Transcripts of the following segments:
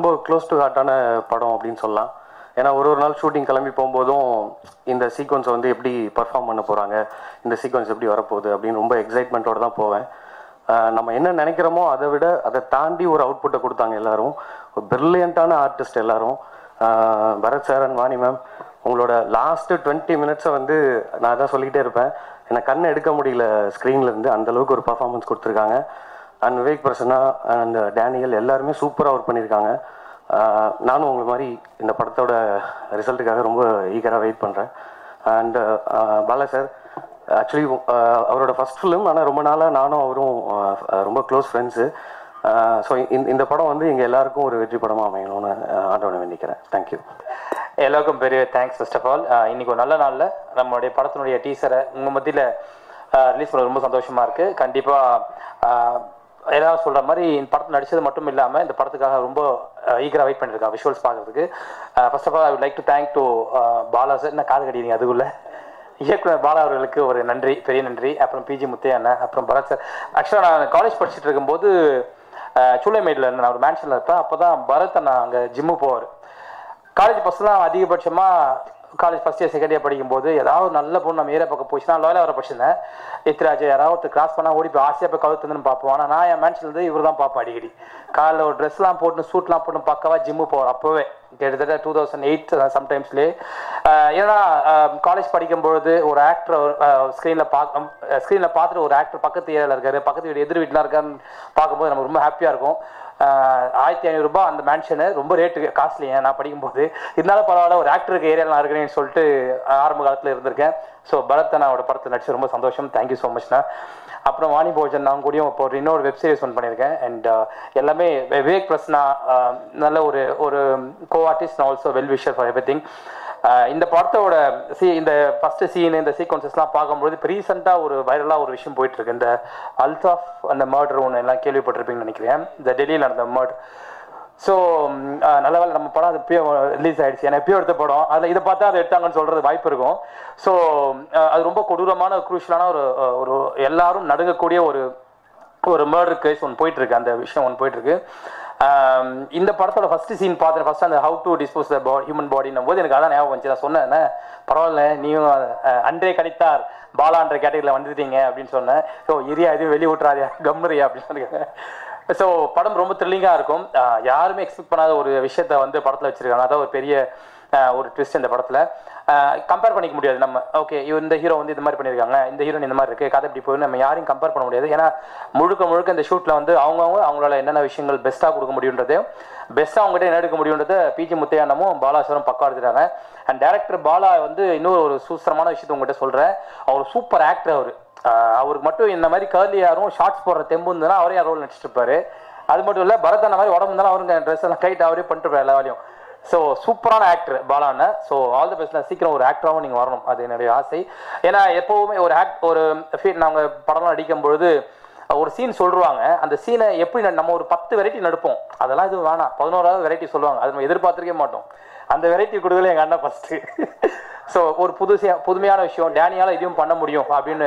ரொம்ப close to ஹார்ட்டான படம் அப்படின்னு சொல்லலாம் ஏன்னா ஒரு ஒரு நாள் ஷூட்டிங் கிளம்பி போகும்போதும் இந்த சீக்வன்ஸை வந்து எப்படி பர்ஃபார்ம் பண்ண போகிறாங்க இந்த சீக்வன்ஸ் எப்படி வரப்போகுது அப்படின்னு ரொம்ப எக்ஸைட்மெண்ட்டோட தான் போவேன் ஆஹ் நம்ம என்ன நினைக்கிறோமோ அதை விட அதை தாண்டி ஒரு அவுட்புட்டை கொடுத்தாங்க எல்லாரும் ஒரு பிரில்லியண்ட்டான ஆர்டிஸ்ட் எல்லாரும் ஆஹ் Bharath sir and Vani ma'am உங்களோட லாஸ்ட்டு டுவெண்ட்டி மினிட்ஸை வந்து நான் தான் சொல்லிக்கிட்டே இருப்பேன் எனக்கு கண்ணை எடுக்க முடியல ஸ்க்ரீன்ல இருந்து அந்த அளவுக்கு ஒரு பர்ஃபார்மன்ஸ் கொடுத்துருக்காங்க and Vivek Prasanna and Daniel எல்லாருமே சூப்பராக ஒர்க் பண்ணியிருக்காங்க ஆஹ் நானும் உங்களை மாதிரி இந்த படத்தோட ரிசல்ட்டுக்காக ரொம்ப ஈகராக வெயிட் பண்ணுறேன் அண்ட் பாலா சார் ஆக்சுவலி அவரோட ஃபர்ஸ்ட் ஃபிலிம் ஆனால் ரொம்ப நாளாக நானும் அவரும் ஆஹ் ரொம்ப க்ளோஸ் ஃப்ரெண்ட்ஸு ஸோ இந்த படம் வந்து எங்கள் எல்லாருக்கும் ஒரு வெற்றி படமாக அமையணும்னு ஆஹ் ஆண்டவனை வேண்டிக்கிறேன் தேங்க்யூ எல்லாருக்கும் பெரிய தேங்க்ஸ் ஃபர்ஸ்ட் ஆஃப் ஆல் இன்னைக்கு ஒரு நல்ல நாளில் நம்மளுடைய படத்தினுடைய டீசரை உங்கள் மத்தியில் ரிலீஸ் பண்ண ரொம்ப சந்தோஷமாக இருக்குது கண்டிப்பாக எல்லாரும் சொல்கிற மாதிரி இந்த படத்தில் நடிச்சது மட்டும் இல்லாமல் இந்த படத்துக்காக ரொம்ப ஈகராக வெயிட் பண்ணியிருக்காங்க விஷுவல்ஸ் பார்க்கறதுக்கு first of all I would like to thank to Bala sir என்ன காது கடிக்கிறீங்க அதுக்குள்ள இயக்குனர் பாலா அவர்களுக்கு ஒரு நன்றி பெரிய நன்றி அப்புறம் பிஜி முத்தையா அண்ணன் அப்புறம் பரத் சார் ஆக்சுவலாக நான் காலேஜ் படிச்சுட்டு இருக்கும்போது சூளைமேடில் இருந்தேன் நான் ஒரு மேன்ஷனில் இருப்பேன் அப்போ தான் பரத் அண்ணா அங்கே ஜிம்மு போவார் காலேஜ் பஸ்லாம் அதிகபட்சமாக college first year second year படிக்கும்போது ஏதாவது நல்ல பொண்ணு நம்ம ஏரியா பக்கம் போச்சுன்னா லோயலாக வர படிச்சிருந்தேன் எத்திராஜ் யாராவது ஒருத்தர் கிராஸ் பண்ணால் ஓடி போய் ஆசையாக போய் கழுத்துன்னு பார்ப்போம் ஆனால் நான் என் மேன்ஷன்லேருந்து இவர் தான் பார்ப்பேன் அடிக்கடி காலைல ஒரு ட்ரெஸ்லாம் போட்டு சூட்லாம் போட்டு பக்கவா ஜிம்மு போவார் அப்போவே கிட்டத்தட்ட டூ தௌசண்ட் எயிட் சம்டைம்ஸ்லேயே ஏன்னா காலேஜ் படிக்கும்பொழுது ஒரு ஆக்டர் ஸ்க்ரீனில் பார்க்க ஸ்க்ரீனில் பார்த்துட்டு ஒரு ஆக்டர் பக்கத்து ஏரியாவில் இருக்காரு பக்கத்து வீடு எதிர் வீட்டில் இருக்காருன்னு பார்க்கும்போது நமக்கு ரொம்ப ஹாப்பியாக இருக்கும் ஆஹ் ஆயிரத்தி ஐநூறுரூபா அந்த மேன்ஷனு ரொம்ப ரேட்டு காஸ்ட்லி நான் படிக்கும்போது இருந்தாலும் பரவாயில்ல ஒரு ஆக்டருக்கு ஏரியாவில் நான் இருக்கிறேன்னு சொல்லிட்டு ஆரம்ப காலத்தில் இருந்திருக்கேன் ஸோ பரத்தனாவோட படத்தில் நடிச்சு ரொம்ப சந்தோஷம் தேங்க்யூ ஸோ மச்ண்ணா அப்புறம் வாணி போஜன் நான் கூடயும் இப்போ ஒரு இன்னொரு வெப் சீரிஸ் ஒன் பண்ணியிருக்கேன் அண்ட் எல்லாமே விவேக் பிரஸ்னா நல்ல ஒரு ஒரு co artist also well wisher for everything இந்த படத்தோட சி இந்த ஃபர்ஸ்ட் சீன் இந்த சீக்வன்சஸ்லாம் பார்க்கும்போது இப்போ ரீசெண்டாக ஒரு வைரலாக ஒரு விஷயம் போயிட்டு இருக்கு இந்த அல்தாஃப் அந்த மர்டர் ஒன்று எல்லாம் கேள்விப்பட்டிருப்பீங்கன்னு நினைக்கிறேன் இந்த டெல்லியில் நடந்த மர்டர் ஸோ நல்ல வேலை நம்ம படம் அது எப்பயோ ரிலீஸ் ஆயிடுச்சு ஏன்னா எப்பயோ எடுத்த படம் அதில் இதை பார்த்தா அதை எடுத்தாங்கன்னு சொல்கிறது வாய்ப்பு இருக்கும் ஸோ அது ரொம்ப கொடூரமான குரூஷலான ஒரு அஹ், ஒரு எல்லாரும் நடுங்கக்கூடிய ஒரு ஒரு மர்டர் கேஸ் ஒன்று போயிட்டு இருக்கு அந்த விஷயம் ஒன்று போயிட்டு இருக்கு ஆம், இந்த படத்தோட ஃபர்ஸ்ட் சீன் பார்த்தேன் ஃபர்ஸ்ட் அந்த how to dispose the human பாடினும் போது எனக்கு அதான் ஞாபகம் வந்துச்சு நான் சொன்னேன் என்ன, பரவாயில்ல நீயும் அஹ், அன்றே கணித்தார் பாலான்ற கேட்டகரியில் வந்துட்டீங்க அப்படின்னு சொன்னேன் ஸோ ஏரியா எதுவும் வெளியே விட்டுறாதியா கம்முறியா அப்படின்னு சொன்னீங்க ஸோ படம் ரொம்ப த்ரில்லிங்காக இருக்கும் ஆஹ் யாருமே எக்ஸ்பெக்ட் பண்ணாத ஒரு விஷயத்த வந்து படத்தில் வச்சிருக்காங்க அதான் ஒரு பெரிய ஆஹ் ஒரு ட்விஸ்ட் இந்த படத்தில் கம்பேர் பண்ணிக்க முடியாது நம்ம ஓகே இந்த ஹீரோ வந்து இந்த மாதிரி பண்ணியிருக்காங்க இந்த ஹீரோயின் இந்த மாதிரி இருக்கு கதை இப்படி போய் நம்ம யாரையும் கம்பேர் பண்ண முடியாது ஏன்னா முழுக்க முழுக்க இந்த ஷூட்டில் வந்து அவங்கவுங்க அவங்களால என்னென்ன விஷயங்கள் பெஸ்ட்டாக கொடுக்க முடியுன்றது பெஸ்ட்டாக அவங்ககிட்ட என்ன எடுக்க முடியுன்றதை பிஜி முத்தையானமும் பாலாசுரம் பக்கம் எடுத்துட்டாங்க அண்ட் டேரக்டர் பாலா வந்து இன்னொரு ஒரு சூசரமான விஷயத்தை உங்ககிட்ட சொல்கிறேன் அவர் சூப்பர் ஆக்டர் அவர் ஆஹ் அவருக்கு மட்டும் இந்த மாதிரி கர்லி யாரும் ஷார்ட்ஸ் போடுற தெம்பு இருந்ததுன்னா அவரே யார் ரோல் நடிச்சிட்டு இருப்பாரு அது மட்டும் இல்லை பரத் அந்த மாதிரி உடம்பு இருந்தாலும் அவருங்க ட்ரெஸ் எல்லாம் கைட் அவரே பண்ணிட்டு இருப்பாரு எல்லா வேலையும் ஸோ சூப்பரான ஆக்டர் பாலான ஸோ ஆல் தி பெஸ்ட் சீக்கிரம் ஒரு ஆக்டராகவும் நீங்கள் வரணும் அது என்னுடைய ஆசை ஏன்னா எப்போவுமே ஒரு ஆக்ட் ஒரு ஃபீல் நாங்கள் படம்லாம் நடிக்கும் பொழுது ஒரு சீன் சொல்லுவாங்க அந்த சீனை எப்படி ந- நம்ம ஒரு பத்து வெரைட்டி நடிப்போம் அதெல்லாம் எதுவும் வேணாம் பதினோராவது வெரைட்டி சொல்லுவாங்க அது நம்ம எதிர்பார்த்திருக்கே மாட்டோம் அந்த வெரைட்டி கொடுக்கல எங்கள் அண்ணன் ஃபஸ்ட்டு ஸோ ஒரு புதுசா புதுமையான விஷயம் டேனியால இதையும் பண்ண முடியும் அப்படின்னு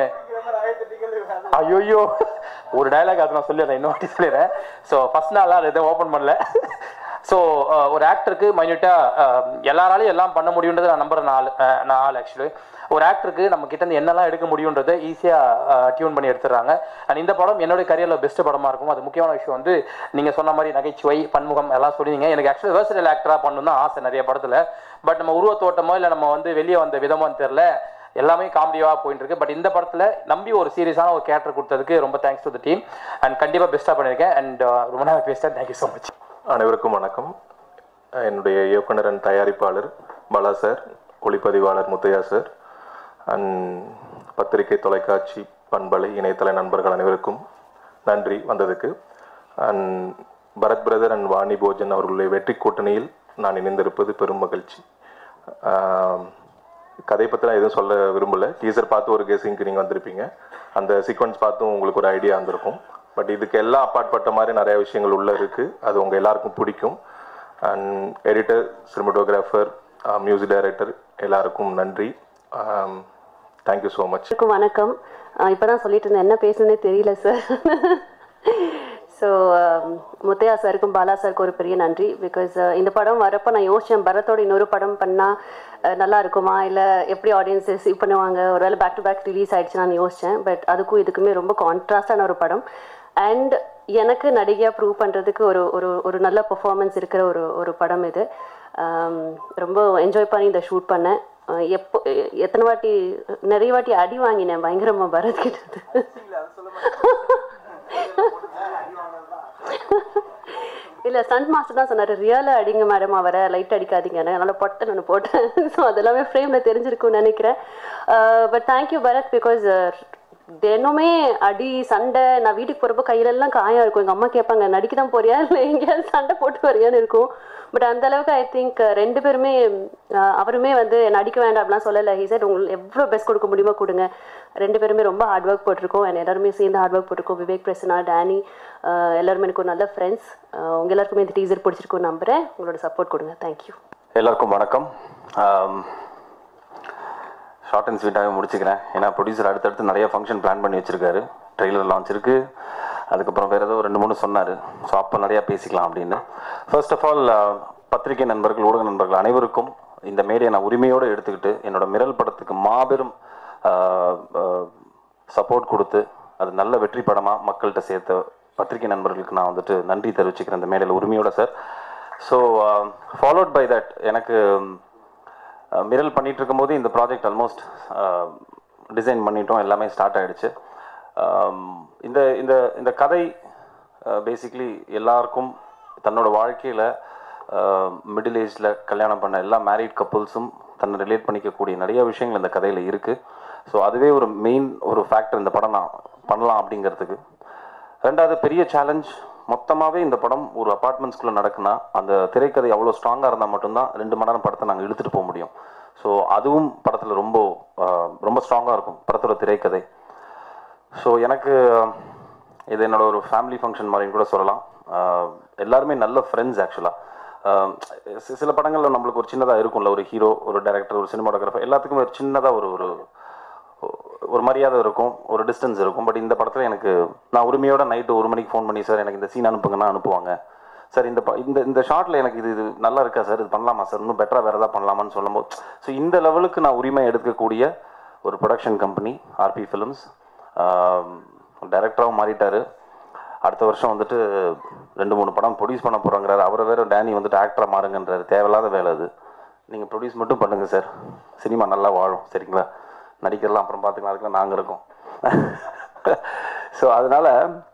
ஐயோயோ ஒரு டயலாக் அது நான் சொல்லிடுறேன் இன்னொரு வாட்டி சொல்லிடுறேன் ஸோ ஃபர்ஸ்ட் நாள் அதை எதுவும் ஓப்பன் பண்ணல ஸோ ஒரு ஆக்டருக்கு மைன்யூட்டாக எல்லாராலையும் எல்லாம் பண்ண முடியுன்றது நான் நம்புற நாள் அஹ், நான் ஆள் ஆக்சுவலி ஒரு ஆக்டருக்கு நம்ம கிட்ட இருந்து என்னெல்லாம் எடுக்க முடியுன்றதை ஈஸியாக டியூன் பண்ணி எடுத்துடுறாங்க அண்ட் இந்த படம் என்னுடைய கரியரில் பெஸ்ட் படமாக இருக்கும் அது முக்கியமான விஷயம் வந்து நீங்கள் சொன்ன மாதிரி நகைச்சுவை பன்முகம் எல்லாம் சொல்லிங்க எனக்கு ஆக்சுவலி வேர்சல் ஆக்டராக பண்ணணும் தான் ஆசை நிறைய படத்தில் பட் நம்ம உருவத்தோட்டமோ இல்லை நம்ம வந்து வெளியே வந்த விதமோன்னு தெரில எல்லாமே காமெடியாக போயிட்டு இருக்கு பட் இந்த படத்தில் நம்பி ஒரு சீரியஸான ஒரு கேரக்டர் கொடுத்ததுக்கு ரொம்ப thanks to the team and கண்டிப்பாக பெஸ்ட்டாக பண்ணியிருக்கேன் அண்ட் ரொம்ப நேரம் பேசிட்டேன் தேங்க்யூ ஸோ மச் அனைவருக்கும் வணக்கம் என்னுடைய இயக்குனர் அண்ட் தயாரிப்பாளர் பாலா சார் ஒளிப்பதிவாளர் முத்தையா சார் அண்ட் பத்திரிகை தொலைக்காட்சி பண்பலை இணையதள நண்பர்கள் அனைவருக்கும் நன்றி வந்ததுக்கு and Bharath brother and Vani Bhojan அவர்களுடைய வெற்றி கூட்டணியில் நான் இணைந்திருப்பது பெரும் மகிழ்ச்சி ஆம், கதை பற்றிலாம் எதுவும் சொல்ல விரும்பல டீசர் பார்த்து ஒரு கெஸிங்க்கு நீங்கள் வந்திருப்பீங்க அந்த சீக்வன்ஸ் பார்த்தும் உங்களுக்கு ஒரு ஐடியா வந்திருக்கும் பட் இதுக்கு எல்லாம் அப்பாற்பட்ட மாதிரி நிறைய விஷயங்கள் உள்ளே இருக்குது அது உங்கள் எல்லாருக்கும் பிடிக்கும் and editor cinematographer music director எல்லாருக்கும் நன்றி தேங்க்யூ ஸோ மச் எல்லாருக்கும் வணக்கம் ஆஹ் இப்பதான் சொல்லிட்டு இருந்தேன் என்ன பேசணுன்னே தெரியல சார் ஸோ ஸோ முத்தையா சாருக்கும் பாலா சாருக்கும் ஒரு பெரிய நன்றி பிகாஸ் இந்த படம் வரப்போ நான் யோசித்தேன் பரத்தோட இன்னொரு படம் பண்ணால் நல்லா இருக்குமா இல்லை எப்படி ஆடியன்ஸ் ரிசீவ் பண்ணுவாங்க ஒருவேளை பேக் டு பேக் ரிலீஸ் ஆயிடுச்சுன்னு யோசித்தேன் பட் அதுக்கும் இதுக்குமே ரொம்ப கான்ட்ராஸ்டான ஒரு படம் அண்ட் எனக்கு நடிகையாக ப்ரூவ் பண்ணுறதுக்கு ஒரு ஒரு ஒரு நல்ல பெர்ஃபார்மன்ஸ் இருக்கிற ஒரு ஒரு படம் இது ஆம், ரொம்ப என்ஜாய் பண்ணி இதை ஷூட் பண்ணேன் அஹ் எப்போ எ- எத்தனை வாட்டி நிறைய வாட்டி அடி வாங்கினேன் பயங்கரமாக பரத் கிட்ட இல்லை ஸ்டண்ட் மாஸ்டர் தான் சொன்னார் ரியலாக அடிங்க மேடம் அவரை லைட் அடிக்காதீங்கன்னு அதனால் பொட்டை நான் போட்டேன் ஸோ அதெல்லாமே ஃப்ரேமில் தெரிஞ்சிருக்கும்னு நினைக்கிறேன் பட் தேங்க்யூ பரத் பிகாஸ் தினமே அடி சண்டை நான் வீட்டுக்கு போகிறப்போ கையிலெல்லாம் காயம் இருக்கும் எங்கள் அம்மா கேட்பாங்க நடிக்க தான் போறியா இல்லை எங்கேயாவது சண்டை போட்டு வரியான்னு இருக்கும் பட் அந்த அளவுக்கு ஐ திங்க் ரெண்டு பேருமே அஹ், அவருமே வந்து நடிக்க வேண்டாம் அப்படிலாம் சொல்லலை ஹி said உங்களுக்கு எவ்வளோ பெஸ்ட் கொடுக்க முடியுமோ கொடுங்க ரெண்டு பேருமே ரொம்ப ஹார்ட் ஒர்க் போட்டிருக்கோம் and எல்லாருமே சேர்ந்து ஹார்ட் ஒர்க் போட்டிருக்கோம் விவேக் பிரசனா டேனி அஹ், எல்லாருமே எனக்கு ஒரு நல்ல ஃப்ரெண்ட்ஸ் உங்க எல்லாருக்குமே இந்த டீசர் பிடிச்சிருக்கும்னு நம்புறேன் உங்களோட சப்போர்ட் கொடுங்க தேங்க்யூ எல்லாருக்கும் வணக்கம் ஷார்ட் அண்ட் ஸ்வீட்டாகவே முடிச்சுக்கிறேன் ஏன்னா ப்ரொடியூசர் அடுத்தடுத்து நிறைய ஃபங்க்ஷன் பிளான் பண்ணி வச்சிருக்காரு ட்ரெய்லர் லான்ச் இருக்கு அதுக்கப்புறம் வேறு ஏதோ ரெண்டு மூணு சொன்னார் ஸோ அப்போ நிறையா பேசிக்கலாம் அப்படின்னு ஃபர்ஸ்ட் ஆஃப் ஆல் பத்திரிகை நண்பர்கள் ஊடக நண்பர்கள் அனைவருக்கும் இந்த மேடையை நான் உரிமையோடு எடுத்துக்கிட்டு என்னோட மிரல் படத்துக்கு மாபெரும் சப்போர்ட் கொடுத்து அது நல்ல வெற்றி படமாக மக்கள்கிட்ட சேர்த்த பத்திரிகை நண்பர்களுக்கு நான் வந்துட்டு நன்றி தெரிவிச்சுக்கிறேன் இந்த மேடையில் உரிமையோட sir so followed by that எனக்கு அஹ், மிரல் பண்ணிட்டு இருக்கும்போது இந்த ப்ராஜெக்ட் ஆல்மோஸ்ட் டிசைன் பண்ணிட்டோம் எல்லாமே ஸ்டார்ட் ஆயிடுச்சு ஆம், இந்த இந்த இந்த கதை பேசிக்லி எல்லாருக்கும் தன்னோட வாழ்க்கையில் மிடில் ஏஜில் கல்யாணம் பண்ண எல்லா மேரிட் கப்புள்ஸும் தன்னை ரிலேட் பண்ணிக்கக்கூடிய நிறைய விஷயங்கள் இந்த கதையில் இருக்குது ஸோ அதுவே ஒரு மெயின் ஒரு ஃபேக்டர் இந்த படம் நான் பண்ணலாம் அப்படிங்கிறதுக்கு ரெண்டாவது பெரிய சேலஞ்ச் மொத்தமாகவே இந்த படம் ஒரு அப்பார்ட்மெண்ட்ஸ்குள்ளே நடக்குன்னா அந்த திரைக்கதை அவ்வளோ ஸ்ட்ராங்காக இருந்தால் மட்டும்தான் ரெண்டு மணி நேரம் படத்தை நாங்கள் இழுத்துட்டு போக முடியும் ஸோ அதுவும் படத்தில் ரொம்ப ஆஹ், ரொம்ப ஸ்ட்ராங்காக இருக்கும் படத்தோட திரைக்கதை ஸோ எனக்கு இது என்னோட ஒரு ஃபேமிலி ஃபங்க்ஷன் மாதிரின்னு கூட சொல்லலாம் ஆஹ், எல்லாருமே நல்ல ஃப்ரெண்ட்ஸ் ஆக்சுவலாக சில படங்களில் நம்மளுக்கு ஒரு சின்னதாக இருக்கும்ல ஒரு ஹீரோ ஒரு டைரக்டர் ஒரு சினிமாட்டோகிராஃபர் எல்லாத்துக்குமே ஒரு சின்னதாக ஒரு ஒரு ஒரு மரியாதை இருக்கும் ஒரு டிஸ்டன்ஸ் இருக்கும் பட் இந்த படத்தில் எனக்கு நான் உரிமையோட நைட்டு ஒரு மணிக்கு ஃபோன் பண்ணி சார் எனக்கு இந்த சீன் அனுப்புங்கன்னா அனுப்புவாங்க சார் இந்த ப- இந்த இந்த ஷார்ட்டில் எனக்கு இது இது நல்லா இருக்கா சார் இது பண்ணலாமா சார் இன்னும் பெட்டராக வேறு எதாவது பண்ணலாமான்னு சொல்லும்போது ஸோ இந்த லெவலுக்கு நான் உரிமை எடுக்கக்கூடிய ஒரு ப்ரொடக்ஷன் கம்பெனி ஆர்பி ஃபிலிம்ஸ் டைரக்டராகவும் மாறிட்டாரு அடுத்த வருஷம் வந்துட்டு ரெண்டு மூணு படம் ப்ரொடியூஸ் பண்ண போகிறாங்கிறாரு அவரை வேற டேனி வந்துட்டு ஆக்டராக மாறுங்கன்றாரு தேவையில்லாத வேலை அது நீங்கள் ப்ரொடியூஸ் மட்டும் பண்ணுங்கள் சார் சினிமா நல்லா வாழும் சரிங்களா நடிக்கிறலாம் அப்புறம் பார்த்துக்கலாம் அதுக்குலாம் நாங்கள் இருக்கோம் ஸோ அதனால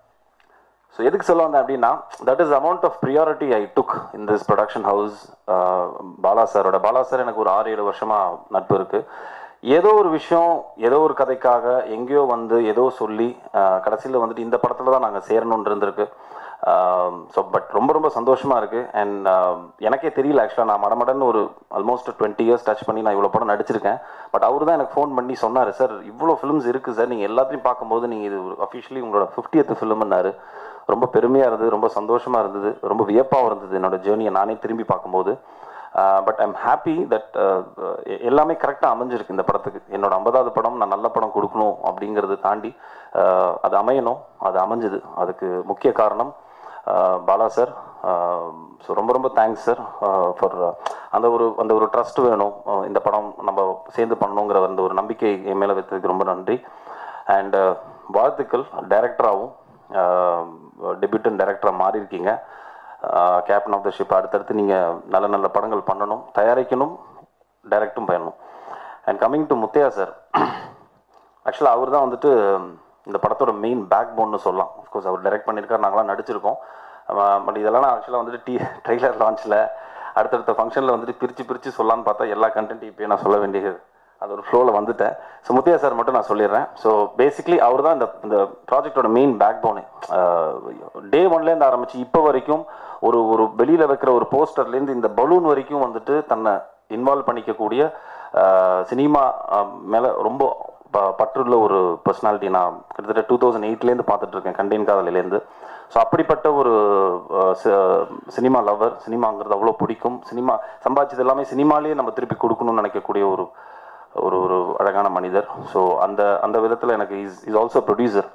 ஸோ எதுக்கு சொல்ல வந்தேன் அப்படின்னா that is amount of priority I took in this production house Bala சாரோட பாலா சார் எனக்கு ஒரு ஆறு ஏழு வருஷமாக நட்பு இருக்குது ஏதோ ஒரு விஷயம் ஏதோ ஒரு கதைக்காக எங்கேயோ வந்து ஏதோ சொல்லி கடைசியில் வந்துட்டு இந்த படத்தில் தான் நாங்கள் சேரணும்னு இருந்திருக்கு ஸோ பட் ரொம்ப ரொம்ப சந்தோஷமாக இருக்குது அண்ட் எனக்கே தெரியல ஆக்சுவலாக நான் மடமடன்னு ஒரு ஆல்மோஸ்ட் டுவெண்ட்டி இயர்ஸ் டச் பண்ணி நான் இவ்வளோ படம் நடிச்சிருக்கேன் பட் அவர் தான் எனக்கு ஃபோன் பண்ணி சொன்னார் சார் இவ்வளோ ஃபிலிம்ஸ் இருக்குது சார் நீங்கள் எல்லாத்தையும் பார்க்கும்போது நீங்கள் இது அஃபிஷியலி உங்களோட ஃபிஃப்டியத் ஃபிலிம்னாரு ரொம்ப பெருமையாக இருந்தது ரொம்ப சந்தோஷமாக இருந்தது ரொம்ப வியப்பாகவும் இருந்தது என்னோட ஜேர்னியை நானே திரும்பி பார்க்கும்போது பட் ஐம் ஹாப்பி தட் எல்லாமே கரெக்டாக அமைஞ்சிருக்கு இந்த படத்துக்கு என்னோட ஐம்பதாவது படம் நான் நல்ல படம் கொடுக்கணும் அப்படிங்கிறது தாண்டி uh, அது அமையணும் அது அமைஞ்சுது அதுக்கு முக்கிய காரணம் uh, பாலா சார் ஸோ ரொம்ப ரொம்ப தேங்க்ஸ் சார் ஃபார் அந்த ஒரு அந்த ஒரு ட்ரஸ்ட் வேணும் uh, இந்த படம் நம்ம சேர்ந்து பண்ணணுங்கிற அந்த ஒரு நம்பிக்கை என் மேலே வைத்ததுக்கு ரொம்ப நன்றி அண்ட் வாழ்த்துக்கள் டைரக்டராகவும் டெபியூட்டன் டைரக்டராக மாறி இருக்கீங்க கேப்டன் ஆஃப் த ஷிப் அடுத்தடுத்து நீங்கள் நல்ல நல்ல படங்கள் பண்ணணும் தயாரிக்கணும் டைரக்டும் பண்ணணும் and coming to Muthaiah sir ஆக்சுவலாக அவர் தான் வந்துட்டு இந்த படத்தோட மெயின் பேக் போன்னு சொல்லலாம் அஃப்கோர்ஸ் அவர் டைரக்ட் பண்ணியிருக்காரு நாங்களாம் நடிச்சிருக்கோம் பட் இதெல்லாம் நான் ஆக்சுவலாக வந்துட்டு டி ட்ரெய்லர் லான்ச்சில் அடுத்தடுத்த ஃபங்க்ஷனில் வந்துட்டு பிரித்து பிரித்து சொல்லலான்னு பார்த்தா எல்லா கண்டென்ட் இப்போயே நான் சொல்ல வேண்டியது அது ஒரு ஃப்ளோவில் வந்துட்டேன் ஸோ முத்தியா சார் மட்டும் நான் சொல்லிடுறேன் ஸோ பேசிக்லி அவர் தான் இந்த இந்த ப்ராஜெக்டோட மெயின் பேக் போனு டே ஒன்லேருந்து ஆரம்பித்து இப்போ வரைக்கும் ஒரு ஒரு வெளியில் வைக்கிற ஒரு போஸ்டர்லேருந்து இந்த பலூன் வரைக்கும் வந்துட்டு தன்னை இன்வால்வ் பண்ணிக்கக்கூடிய சினிமா மேலே ரொம்ப ப- பற்றுள்ள ஒரு பர்சனாலிட்டி நான் கிட்டத்தட்ட டூ தௌசண்ட் எயிட்லேருந்து பார்த்துட்ருக்கேன் கண்டேன் காதலிலேருந்து ஸோ அப்படிப்பட்ட ஒரு அஹ், சி- சினிமா லவர் சினிமாங்கிறது அவ்வளோ பிடிக்கும் சினிமா சம்பாதிச்சது எல்லாமே சினிமாலேயே நம்ம திருப்பி கொடுக்கணும்னு நினைக்கக்கூடிய ஒரு ஒரு ஒரு அழகான மனிதர் ஸோ அந்த அந்த விதத்தில் எனக்கு is is also producer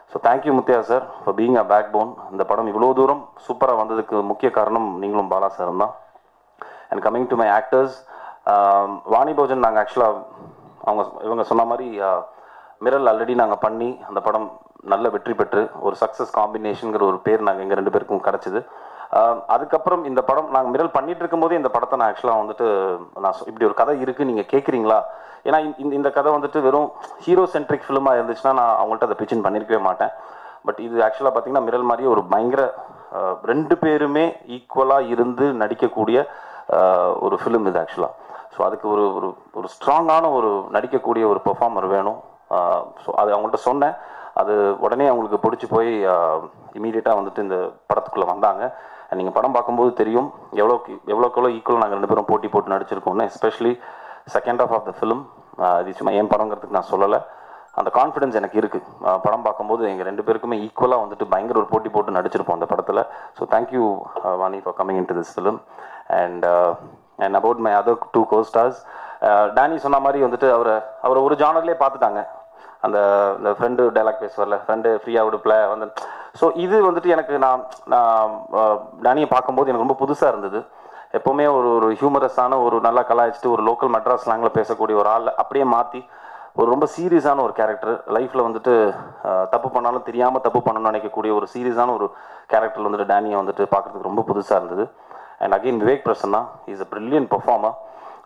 so thank you Muthaiah sir for being a backbone இந்த படம் இவ்வளோ தூரம் சூப்பராக வந்ததுக்கு முக்கிய காரணம் நீங்களும் பாலா சார் தான் and coming to my actors Vani Bhojan நாங்கள் ஆக்சுவலாக அவங்க இவங்க சொன்ன மாதிரி uh, மிரல் ஆல்ரெடி நாங்கள் பண்ணி அந்த படம் நல்ல வெற்றி பெற்று ஒரு சக்ஸஸ் காம்பினேஷனுங்கிற ஒரு பேர் நாங்கள் எங்கள் ரெண்டு பேருக்கும் கிடச்சிது அதுக்கப்புறம் இந்த படம் நாங்கள் மிரல் பண்ணிட்டு இருக்கும்போதே இந்த படத்தை நான் ஆக்சுவலாக வந்துட்டு நான் சொ- இப்படி ஒரு கதை இருக்குது நீங்கள் கேட்குறீங்களா ஏன்னா இந்த இந்த கதை வந்துட்டு வெறும் ஹீரோ சென்ட்ரிக் ஃபிலிமாக இருந்துச்சுன்னா நான் அவங்கள்ட்ட அதை பிச்சின் பண்ணியிருக்கவே மாட்டேன் பட் இது ஆக்சுவலாக பார்த்தீங்கன்னா மிரல் மாதிரி ஒரு பயங்கர அஹ், ரெண்டு பேருமே ஈக்குவலாக இருந்து நடிக்கக்கூடிய அஹ், ஒரு ஃபிலிம் இது ஆக்சுவலாக ஸோ அதுக்கு ஒரு ஒரு ஒரு ஸ்ட்ராங்கான ஒரு நடிக்கக்கூடிய ஒரு பெர்ஃபார்மர் வேணும் ஸோ அது அவங்கள்ட்ட சொன்னேன் அது உடனே அவங்களுக்கு பிடிச்சி போய் இமீடியட்டாக வந்துட்டு இந்த படத்துக்குள்ளே வந்தாங்க நீங்கள் படம் பார்க்கும்போது தெரியும் எவ்வளோக்கு எவ்வளோக்கு எவ்வளோ ஈக்குவல் நாங்கள் ரெண்டு பேரும் போட்டி போட்டு நடிச்சிருக்கோம்னு especially second half of the film இது சும்மா என் படங்கிறதுக்கு நான் சொல்லலை அந்த கான்ஃபிடன்ஸ் எனக்கு இருக்குது படம் பார்க்கும்போது எங்கள் ரெண்டு பேருக்குமே ஈக்குவலாக வந்துட்டு பயங்கர ஒரு போட்டி போட்டு நடிச்சிருப்போம் அந்த படத்தில் so thank you Vani for coming in to this film and and about my other two co stars Danny சொன்ன மாதிரி வந்துட்டு அவரை அவரை ஒரு ஜானர்லேயே பார்த்துட்டாங்க அந்த இந்த ஃப்ரெண்டு டைலாக் பேசுவார்ல ஃப்ரெண்டு ஃப்ரீயாக விடுப்பில் வந்து ஸோ இது வந்துட்டு எனக்கு நான் நான் டேனியை பார்க்கும்போது எனக்கு ரொம்ப புதுசாக இருந்தது எப்போவுமே ஒரு ஒரு ஹியூமரஸான ஒரு நல்லா கலாய்ச்சிட்டு ஒரு லோக்கல் மெட்ராஸ் ஸ்லாங்கில் பேசக்கூடிய ஒரு ஆள் அப்படியே மாற்றி ஒரு ரொம்ப சீரியஸான ஒரு கேரக்டர் லைஃப்பில் வந்துட்டு அஹ், தப்பு பண்ணாலும் தெரியாமல் தப்பு பண்ணணும்னு நினைக்கக்கூடிய ஒரு சீரியஸான ஒரு கேரக்டர் வந்துட்டு டேனியை வந்துட்டு பார்க்குறதுக்கு ரொம்ப புதுசாக இருந்தது and again Vivek Prasanna is a brilliant performer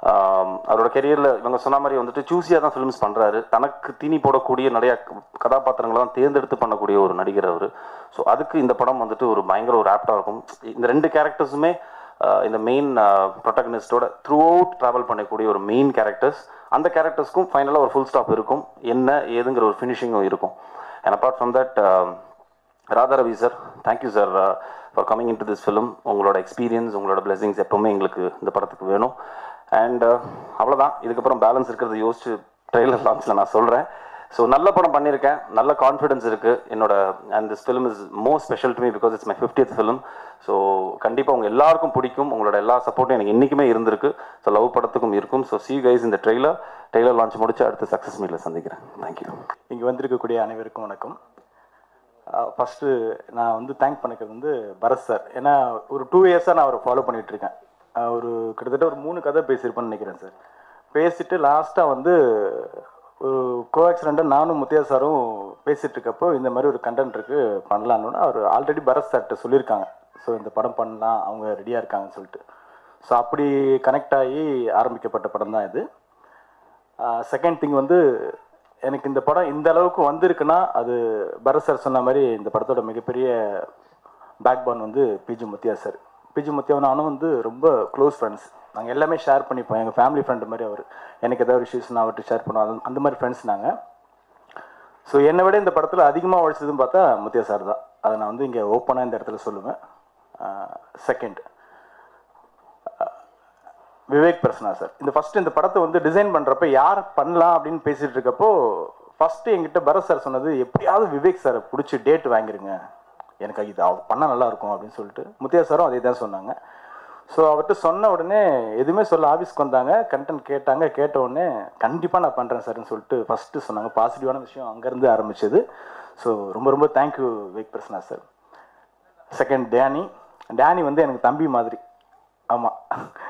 அவரோட கெரியரில் இவங்க சொன்ன மாதிரி வந்துட்டு சூஸியாக தான் ஃபிலிம்ஸ் பண்ணுறாரு தனக்கு தீனி போடக்கூடிய நிறைய க- கதாபாத்திரங்களை தான் தேர்ந்தெடுத்து பண்ணக்கூடிய ஒரு நடிகர் அவர் ஸோ அதுக்கு இந்த படம் வந்துட்டு ஒரு பயங்கர ஒரு ஆப்டாக இருக்கும் இந்த ரெண்டு கேரக்டர்ஸுமே இந்த மெயின் ப்ரொட்டகனிஸ்டோட த்ரூ அவுட் ட்ராவல் பண்ணக்கூடிய ஒரு மெயின் கேரக்டர்ஸ் அந்த கேரக்டர்ஸ்க்கும் ஃபைனலாக ஒரு ஃபுல் ஸ்டாப் இருக்கும் என்ன ஏதுங்கிற ஒரு ஃபினிஷிங்கும் இருக்கும் and apart from that Radha Ravi sir thank you sir for coming in to this film உங்களோட எக்ஸ்பீரியன்ஸ் உங்களோட பிளெஸிங்ஸ் எப்பவுமே எங்களுக்கு இந்த படத்துக்கு வேணும் அண்ட் அவ்வளோதான் இதுக்கப்புறம் பேலன்ஸ் இருக்கிறத யோசிச்சு ட்ரெய்லர் லான்ச்சில் நான் சொல்கிறேன் ஸோ நல்ல படம் பண்ணியிருக்கேன் நல்ல கான்ஃபிடன்ஸ் இருக்குது என்னோட and this film is more special to me because it's my fiftieth film so கண்டிப்பாக உங்கள் எல்லாருக்கும் பிடிக்கும் உங்களோட எல்லா சப்போர்ட்டும் எனக்கு என்றைக்குமே இருந்திருக்கு ஸோ லவ் படத்துக்கும் இருக்கும் ஸோ சி கைஸ் இந்த ட்ரெய்லர் ட்ரெய்லர் லான்ச் முடிச்சு அடுத்து சக்ஸஸ் மீட்டில் சந்திக்கிறேன் தேங்க்யூ இங்கே வந்திருக்கக்கூடிய அனைவருக்கும் வணக்கம் ஃபஸ்ட்டு நான் வந்து தேங்க் பண்ணிக்கிறது வந்து பரத் சார் ஏன்னா ஒரு டூ இயர்ஸாக நான் அவரை ஃபாலோ பண்ணிட்டு இருக்கேன் அஹ் ஒரு கிட்டத்தட்ட ஒரு மூணு கதை பேசியிருப்பேன்னு நினைக்கிறேன் சார் பேசிட்டு லாஸ்ட்டாக வந்து ஒரு கோ ஆக்சிடெண்ட்டாக நானும் முத்தியா சாரும் பேசிட்டு இருக்கப்போ இந்த மாதிரி ஒரு கண்டென்ட் இருக்கு பண்ணலான்னு அவர் ஆல்ரெடி பரத் சார்கிட்ட சொல்லியிருக்காங்க ஸோ இந்த படம் பண்ணலாம் அவங்க ரெடியாக இருக்காங்கன்னு சொல்லிட்டு ஸோ அப்படி கனெக்ட் ஆகி ஆரம்பிக்கப்பட்ட படம் தான் இது செகண்ட் திங் வந்து எனக்கு இந்த படம் இந்த அளவுக்கு வந்திருக்குன்னா அது பரத் சார் சொன்ன மாதிரி இந்த படத்தோட மிகப்பெரிய பேக் போன் வந்து PG Muthaiah sir PG Muthaiah நானும் வந்து ரொம்ப க்ளோஸ் ஃப்ரெண்ட்ஸ் நாங்கள் எல்லாமே ஷேர் பண்ணிப்போம் எங்கள் ஃபேமிலி ஃப்ரெண்டு மாதிரி அவர் எனக்கு ஏதாவது இஷ்யூஸ் நான் அவர்கிட்ட ஷேர் பண்ணுவோம் அது- அந்த மாதிரி ஃப்ரெண்ட்ஸ் நாங்கள் ஸோ என்னை விட இந்த படத்தில் அதிகமாக உழைச்சதுன்னு பார்த்தா முத்தியா சார் தான் அதை நான் வந்து இங்கே ஓப்பனாக இந்த இடத்துல சொல்லுவேன் செகண்ட் விவேக் பிரசனா சார் இந்த ஃபர்ஸ்ட் இந்த படத்தை வந்து டிசைன் பண்றப்ப யார் பண்ணலாம் அப்படின்னு பேசிட்டு இருக்கப்போ ஃபர்ஸ்ட் என்கிட்ட பரத் சார் சொன்னது எப்படியாவது விவேக் சாரை பிடிச்சி டேட் வாங்கிருங்க எனக்கு இது அவர் பண்ணால் நல்லா இருக்கும் அப்படின்னு சொல்லிட்டு முத்தியா சாரும் அதே தான் சொன்னாங்க ஸோ அவர்கிட்ட சொன்ன உடனே எதுவுமே சொல்ல ஆஃபீஸ்க்கு வந்தாங்க கண்டென்ட் கேட்டாங்க கேட்ட உடனே கண்டிப்பாக நான் பண்ணுறேன் சார்னு சொல்லிட்டு ஃபஸ்ட்டு சொன்னாங்க பாசிட்டிவான விஷயம் அங்கேருந்து ஆரம்பிச்சது ஸோ ரொம்ப ரொம்ப thank you Vivek Prasanna sir second Danny Danny வந்து எனக்கு தம்பி மாதிரி ஆமாம்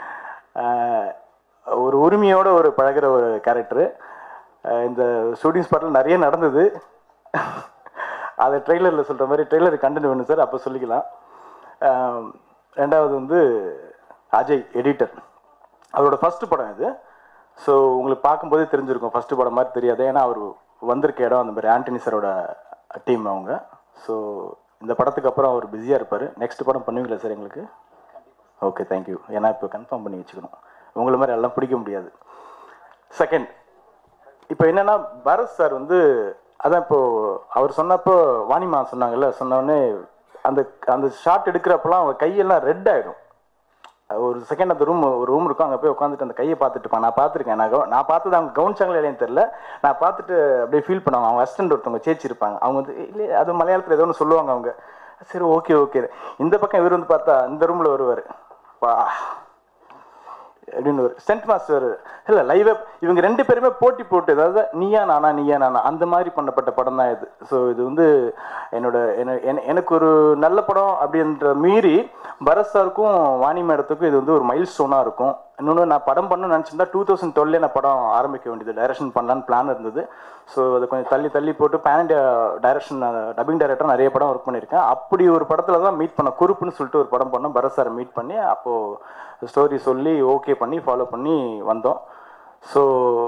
ஒரு உரிமையோட ஒரு பழகுற ஒரு கேரக்டரு இந்த ஷூட்டிங் ஸ்பாட்டில் நிறைய நடந்தது அதை ட்ரெய்லரில் சொல்கிற மாதிரி ட்ரெய்லர் கண்டென்ட் வேணும் சார் அப்போ சொல்லிக்கலாம் அஹ், ரெண்டாவது வந்து அஜய் எடிட்டர் அவரோட ஃபஸ்ட்டு படம் இது ஸோ உங்களுக்கு பார்க்கும்போதே தெரிஞ்சிருக்கும் ஃபஸ்ட்டு படம் மாதிரி தெரியாது ஏன்னா அவர் வந்திருக்க இடம் அந்த மாதிரி ஆண்டனி சாரோட டீம் அவங்க ஸோ இந்த படத்துக்கு அப்புறம் அவர் பிஸியாக இருப்பார் நெக்ஸ்ட் படம் பண்ணுவீங்களா சார் எங்களுக்கு ஓகே தேங்க்யூ ஏன்னா இப்போ கன்ஃபார்ம் பண்ணி வச்சுக்கணும் உங்களை மாதிரி எல்லாம் பிடிக்க முடியாது செகண்ட் இப்போ என்னன்னா பரத் சார் வந்து அதான் இப்போ அவர் சொன்னப்போ வாணிமா சொன்னாங்கல்ல சொன்னோடனே அந்த அந்த ஷாட் எடுக்கிறப்பெல்லாம் அவங்க கையெல்லாம் ரெட் ஆகிடும் ஒரு செகண்ட் அந்த ரூம் ஒரு ரூம் இருக்கும் அங்கே போய் உட்காந்துட்டு அந்த கையை பார்த்துட்டு இருப்பான் நான் பார்த்துருக்கேன் நான் கவ- நான் பார்த்தது அவங்க கவனிச்சாங்களா இல்லையான்னு தெரியல நான் பார்த்துட்டு அப்படியே ஃபீல் பண்ணுவாங்க அவங்க அசிஸ்டன்ட் ஒருத்தவங்க சேச்சி இருப்பாங்க அவங்க வந்து இல்லை அது மலையாளத்தில் ஏதோ ஒன்று சொல்லுவாங்க அவங்க சரி ஓகே ஓகே இந்த பக்கம் இவர் வந்து பார்த்தா இந்த ரூமில் வருவார் வா அப்படின்னு ஒரு சென்ட் மாஸ்டர் இல்லை லைவ் இவங்க ரெண்டு பேருமே போட்டி போட்டு அதாவது நீயா நானா நீயா நானா அந்த மாதிரி பண்ணப்பட்ட படம் தான் இது ஸோ இது வந்து என்னோட என- என- எனக்கு ஒரு நல்ல படம் அப்படின்ற மீறி பரத் சாருக்கும் வாணி மேடத்துக்கும் இது வந்து ஒரு மைல் ஸ்டோனாக இருக்கும் இன்னொன்று நான் படம் பண்ண நினச்சிருந்தா டூ தௌசண்ட் டுவெல்லே நான் படம் ஆரம்பிக்க வேண்டியது டைரக்ஷன் பண்ணலான்னு பிளான் இருந்தது ஸோ அதை கொஞ்சம் தள்ளி தள்ளி போட்டு pan India direction dubbing director நிறைய படம் ஒர்க் பண்ணியிருக்கேன் அப்படி ஒரு படத்தில் தான் மீட் பண்ண குறுப்புன்னு சொல்லிட்டு ஒரு படம் பண்ணோம் பரத் சாரை மீட் பண்ணி அப்போது ஸ்டோரி சொல்லி ஓகே பண்ணி ஃபாலோ பண்ணி வந்தோம் ஸோ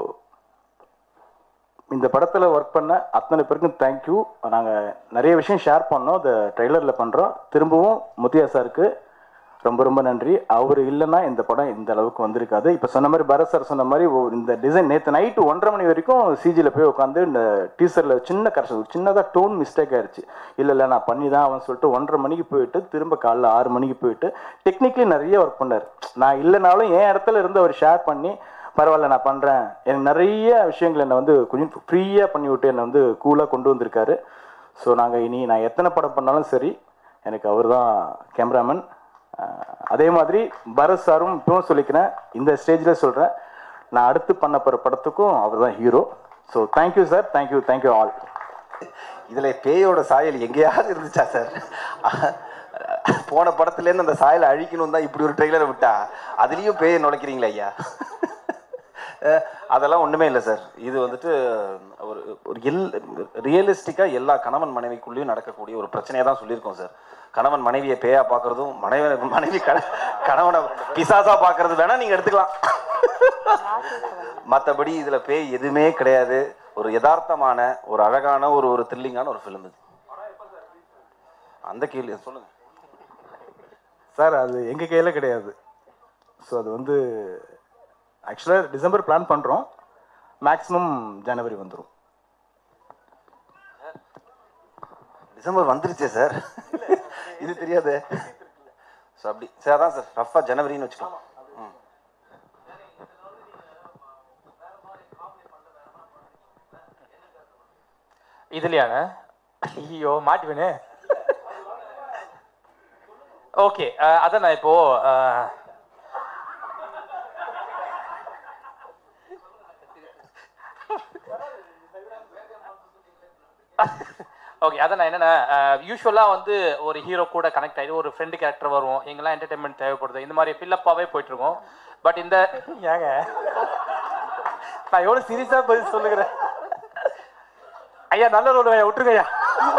இந்த படத்தில் ஒர்க் பண்ண அத்தனை பேருக்கும் தேங்க்யூ நாங்கள் நிறைய விஷயம் ஷேர் பண்ணோம் அதை ட்ரெய்லரில் பண்ணுறோம் திரும்பவும் முத்தியா சாருக்கு ரொம்ப ரொம்ப நன்றி அவர் இல்லைன்னா இந்த படம் இந்த அளவுக்கு வந்திருக்காது இப்போ சொன்ன மாதிரி பரத் சார் சொன்ன மாதிரி ஒ- இந்த டிசைன் நேற்று நைட்டு ஒன்றரை மணி வரைக்கும் சிஜியில் போய் உட்காந்து இந்த டீசரில் சின்ன கரெக்ஷன் சின்னதாக டோன் மிஸ்டேக் ஆயிடுச்சு இல்லை இல்லை நான் பண்ணி தான் அவன் சொல்லிட்டு ஒன்றரை மணிக்கு போயிட்டு திரும்ப காலைல ஆறு மணிக்கு போயிட்டு டெக்னிக்கலி நிறைய ஒர்க் பண்ணார் நான் இல்லைனாலும் என் இடத்துல இருந்து அவர் ஷேர் பண்ணி பரவாயில்ல நான் பண்ணுறேன் எனக்கு நிறைய விஷயங்கள் என்னை வந்து கொஞ்சம் ஃப்ரீயாக பண்ணி விட்டு என்னை வந்து கூலாக கொண்டு வந்திருக்காரு ஸோ நாங்கள் இனி நான் எத்தனை படம் பண்ணாலும் சரி எனக்கு அவர் தான் கேமராமேன் அதே மாதிரி பரத் சாரும் இப்பவும் சொல்லிக்கிறேன் இந்த ஸ்டேஜில் சொல்கிறேன் நான் அடுத்து பண்ண போகிற படத்துக்கும் அவர் தான் hero so thank you sir thank you thank you all இதில் பேயோட சாயல் எங்கேயாவது இருந்துச்சா சார் போன படத்துலேருந்து அந்த சாயலை அழிக்கணும் தான் இப்படி ஒரு ட்ரெய்லரை விட்டா அதுலேயும் பேயை நுழைக்கிறீங்களா ஐயா அஹ், அதெல்லாம் ஒன்றுமே இல்லை சார் இது வந்துட்டு ஒரு ஒரு எல் ரியலிஸ்டிக்காக எல்லா கணவன் மனைவிக்குள்ளேயும் நடக்கக்கூடிய ஒரு பிரச்சனையை தான் சொல்லியிருக்கோம் சார் கணவன் மனைவியை பேயா பார்க்குறதும் மனைவி மனைவி கண கணவனை பிசாசா பார்க்கறது வேணா நீங்கள் எடுத்துக்கலாம் மற்றபடி இதில் பேய் எதுவுமே கிடையாது ஒரு யதார்த்தமான ஒரு அழகான ஒரு ஒரு த்ரில்லிங்கான ஒரு ஃபிலிம் இது அந்த கேள்வி சொல்லுங்க சார் அது எங்கள் கையில் கிடையாது ஸோ அது வந்து ஆக்சுவலாக டிசம்பர் பிளான் பண்ணுறோம் மேக்ஸிமம் ஜனவரி வந்துடும் டிசம்பர் வந்துருச்சே சார் இது தெரியாது ஸோ அப்படி சார் அதான் சார் ரஃபாக ஜனவரின்னு வச்சுக்கலாம் ம் இதுலையாங்க ஐயோ மாட்டுவேனே ஓகே அதான் நான் இப்போ அஹ், ஓகே அதான் நான் என்னன்னா யூஸ்வலாக வந்து ஒரு ஹீரோ கூட கனெக்ட் ஆகிட்டு ஒரு ஃப்ரெண்டு கேரக்டர் வரும் எங்கெல்லாம் என்டர்டைன்மெண்ட் தேவைப்படுது இந்த மாதிரி ஃபில்லப்பாகவே போயிட்டு இருக்கோம் பட் இந்த ஏங்க நான் எவ்வளோ சீரியஸாக பதில் சொல்லுகிறேன் ஐயா நல்ல ரோல் ஐயா விட்டுருங்க ஐயா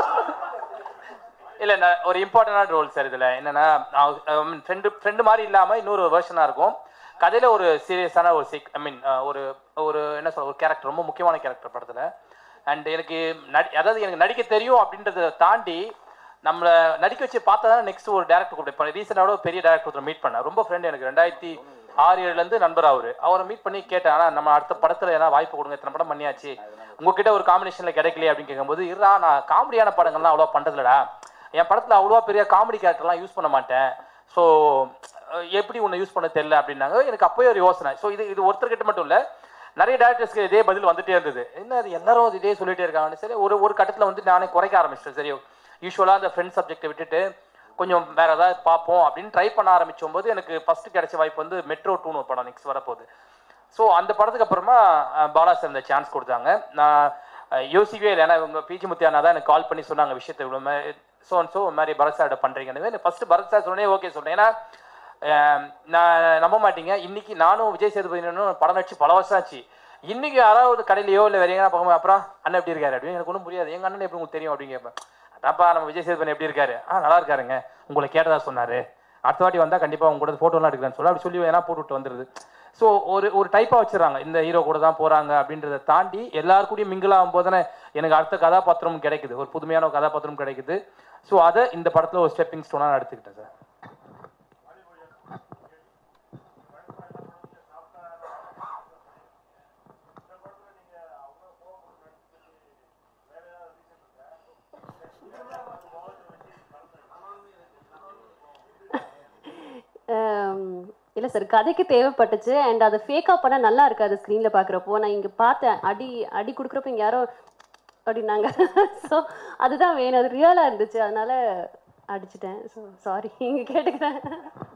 இல்ல நான் ஒரு இம்பார்ட்டன்டான ரோல் சார் இதுல என்னன்னா ஃப்ரெண்டு ஃப்ரெண்டு மாதிரி இல்லாம இன்னொரு வெர்ஷனா இருக்கும் கதையில ஒரு சீரியஸான ஒரு சிக் ஐ மீன் ஒரு ஒரு என்ன சொல்ற ஒரு கேரக்டர் ரொம்ப முக்கியமான கேரக்டர் படத்துல அண்ட் எனக்கு நடி அதாவது எனக்கு நடிக்க தெரியும் அப்படின்றத தாண்டி நம்மளை நடிக்க வச்சு பார்த்தா தான் நெக்ஸ்ட் ஒரு டேரக்டர் கூட இப்போ ரீசெண்டாக ஒரு பெரிய டேரக்டர் ஒருத்தர் மீட் பண்ணேன் ரொம்ப ஃப்ரெண்ட் எனக்கு ரெண்டாயிரத்தி ஆறு ஏழுலேருந்து நண்பர் அவரு அவரை மீட் பண்ணி கேட்டேன் ஆனால் நம்ம அடுத்த படத்தில் ஏதாவது வாய்ப்பு கொடுங்க இத்தனை படம் பண்ணியாச்சு உங்ககிட்ட ஒரு காம்பினேஷனில் கிடைக்கலையே அப்படின்னு கேட்கும்போது இருடா நான் காமெடியான படங்கள்லாம் அவ்வளோ பண்ணுறதில்லடா என் படத்தில் அவ்வளோவா பெரிய காமெடி கேரக்டர்லாம் யூஸ் பண்ண மாட்டேன் ஸோ எப்படி உன்னை யூஸ் பண்ண தெரியல அப்படின்னாங்க எனக்கு அப்போயே ஒரு யோசனை ஸோ இது இது ஒருத்தர்கிட்ட மட்டும் இல்லை நிறைய டேரக்டர்ஸ்க்கு இதே பதில் வந்துட்டே இருந்தது என்ன அது எல்லாரும் அது இதே சொல்லிட்டே இருக்காங்கன்னு சரி ஒரு ஒரு கட்டத்தில் வந்து நானே குறைக்க ஆரம்பிச்சிட்டேன் சரி யூஸ்வலாக அந்த ஃப்ரெண்ட் சப்ஜெக்டை விட்டுட்டு கொஞ்சம் வேற ஏதாவது பார்ப்போம் அப்படின்னு ட்ரை பண்ண ஆரம்பிச்சும் போது எனக்கு ஃபர்ஸ்ட் கிடைச்ச வாய்ப்பு வந்து மெட்ரோ டூன்னு ஒரு படம் நெக்ஸ்ட் வரப்போகுது ஸோ அந்த படத்துக்கு அப்புறமா அஹ், பாலா சார் இந்த சான்ஸ் கொடுத்தாங்க நான் அஹ், யோசிக்கவே இல்லை ஏன்னா இவங்க பிஜி முத்தியானா தான் எனக்கு கால் பண்ணி சொன்னாங்க விஷயத்தை இவ்வளோ மாதிரி ஸோ ஸோ இந்த மாதிரி பரத் சார்கிட்ட பண்ணுறீங்கன்னு ஃபர்ஸ்ட் பரத் சார் சொன்னே ஓகே சொன்னேன் ஏன்னா அஹ், நான் நம்ப மாட்டீங்க இன்னைக்கு நானும் விஜய் சேதுபதி படம் நடிச்சு பல வருஷம் ஆச்சு இன்னைக்கு யாராவது கடையிலையோ இல்லை வேற எங்கன்னா போகும்போது அப்புறம் அண்ணன் எப்படி இருக்காரு அப்படின்னு எனக்கு ஒன்றும் புரியாது எங்க அண்ணன் எப்படி உங்களுக்கு தெரியும் அப்படின்னு கேட்பேன் அதான்ப்பா நம்ம விஜய் சேதுபதி எப்படி இருக்காரு ஆ நல்லா இருக்காருங்க உங்களை கேட்டதா சொன்னாரு அடுத்த வாட்டி வந்தா கண்டிப்பா உங்க கூட போட்டோலாம் எடுக்கிறேன்னு சொல்லி அப்படி சொல்லி வேணா போட்டு விட்டு வந்துருது ஸோ ஒரு ஒரு டைப்பா வச்சிடறாங்க இந்த ஹீரோ கூட தான் போறாங்க அப்படின்றத தாண்டி எல்லாரு கூடயும் மிங்கிள் ஆகும்போது தானே எனக்கு அடுத்த கதாபாத்திரம் கிடைக்குது ஒரு புதுமையான ஒரு கதாபாத்திரம் கிடைக்குது ஸோ அதை இந்த படத்துல ஒரு ஸ்டெப்பிங் ஸ்டோனா நான் எடுத்துக்கிட்டேன் சார் இல்லை சார் கதைக்கு தேவைப்பட்டுச்சு அண்ட் அதை ஃபேக்காக பண்ணால் நல்லா இருக்காது ஸ்க்ரீனில் பார்க்குறப்போ நான் இங்கே பார்த்தேன் அடி அடி கொடுக்குறப்ப இங்கே யாரோ அப்படின்னாங்க ஸோ அதுதான் வேணும் அது ரியலாக இருந்துச்சு அதனால அடிச்சிட்டேன் ஸோ சாரி இங்கே கேட்டுக்கிறேன்